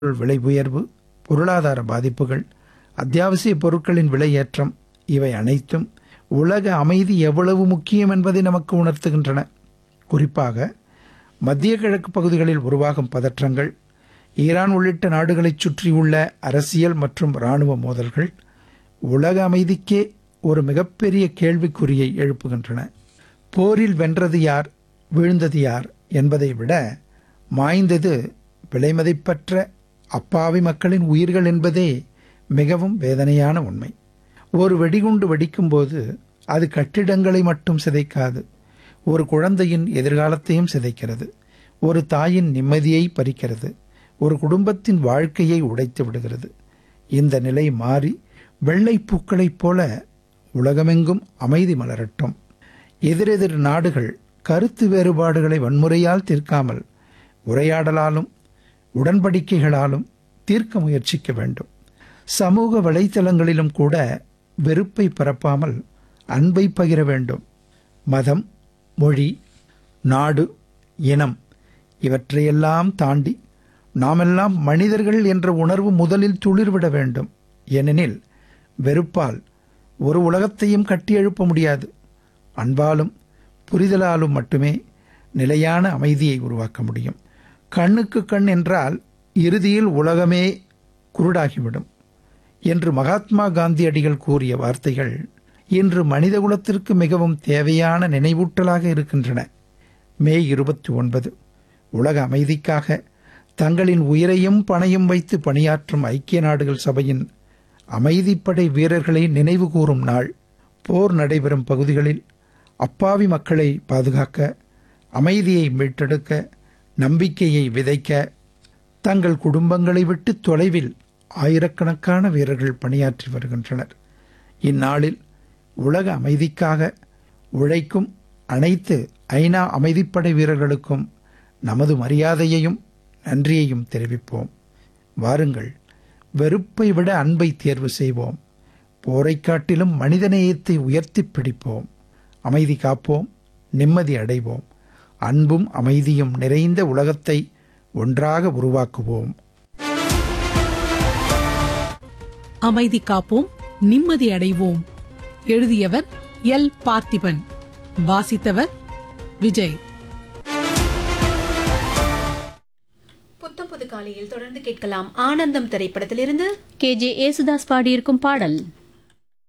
விலை உயர்வு பொருளாதார பாதிப்புகள் அத்தியாவசிய பொருட்களின் விலையேற்றம் இவை அனைத்தும் உலக அமைதி எவ்வளவு முக்கியம் என்பதை நமக்கு உணர்த்துகின்றன குறிப்பாக மத்திய கிழக்கு பகுதிகளில் உருவாகும் பதற்றங்கள் ஈரான் உள்ளிட்ட நாடுகளைச் சுற்றியுள்ள அரசியல் மற்றும் இராணுவ மோதல்கள் உலக அமைதிக்கே ஒரு மிகப்பெரிய கேள்விக்குறியை எழுப்புகின்றன போரில் வென்றது யார் வீழ்ந்தது யார் என்பதை விட மாய்ந்தது விலைமதிப்பற்ற அப்பாவி மக்களின் உயிர்கள் என்பதே மிகவும் வேதனையான உண்மை ஒரு வெடிகுண்டு வெடிக்கும்போது அது கட்டிடங்களை மட்டும் சிதைக்காது ஒரு குழந்தையின் எதிர்காலத்தையும் சிதைக்கிறது ஒரு தாயின் நிம்மதியை பறிக்கிறது ஒரு குடும்பத்தின் வாழ்க்கையை உடைத்து விடுகிறது இந்த நிலை மாறி வெள்ளை பூக்களைப் போல உலகமெங்கும் அமைதி மலரட்டும் எதிரெதிர் நாடுகள் கருத்து வேறுபாடுகளை வன்முறையால் தீர்க்காமல் உரையாடலாலும் உடன்படிக்கைகளாலும் தீர்க்க முயற்சிக்க வேண்டும் சமூக வலைத்தளங்களிலும் கூட வெறுப்பை பரப்பாமல் அன்பை பகிர வேண்டும் மதம் மொழி நாடு இனம் இவற்றையெல்லாம் தாண்டி நாமெல்லாம் மனிதர்கள் என்ற உணர்வு முதலில் துளிர்விட வேண்டும் ஏனெனில் வெறுப்பால் ஒரு உலகத்தையும் கட்டியெழுப்ப முடியாது அன்பாலும் புரிதலாலும் மட்டுமே நிலையான அமைதியை உருவாக்க முடியும் கண்ணுக்கு கண் என்றால் இறுதியில் உலகமே குருடாகிவிடும் என்று மகாத்மா காந்தியடிகள் கூறிய வார்த்தைகள் இன்று மனிதகுலத்திற்கு மிகவும் தேவையான நினைவூட்டலாக இருக்கின்றன மே இருபத்தி ஒன்பது உலக அமைதிக்காக தங்களின் உயிரையும் பணையும் வைத்து பணியாற்றும் ஐக்கிய நாடுகள் சபையின் அமைதிப்படை வீரர்களை நினைவு கூறும் நாள் போர் நடைபெறும் பகுதிகளில் அப்பாவி மக்களை பாதுகாக்க அமைதியை மீட்டெடுக்க நம்பிக்கையை விதைக்க தங்கள் குடும்பங்களை விட்டு தொலைவில் ஆயிரக்கணக்கான வீரர்கள் பணியாற்றி வருகின்றனர் இந்நாளில் உலக அமைதிக்காக உழைக்கும் அனைத்து ஐநா அமைதிப்படை வீரர்களுக்கும் நமது மரியாதையையும் நன்றியையும் தெரிவிப்போம் வாருங்கள் வெறுப்பை விட அன்பை தேர்வு செய்வோம் போரைக் காட்டிலும் மனிதநேயத்தை உயர்த்திப் பிடிப்போம் அமைதி காப்போம் நிம்மதி அடைவோம் அன்பும் அமைதியும் நிறைந்த உலகத்தை ஒன்றாக உருவாக்குவோம் அமைதி காப்போம் நிம்மதி அடைவோம் எழுதியவர் எல் பார்த்திபன் வாசித்தவர் விஜய் புத்தம் புது காலையில் தொடர்ந்து கேட்கலாம் ஆனந்தம் திரைப்படத்திலிருந்து கே ஜே ஏசுதாஸ் பாடியிருக்கும் பாடல்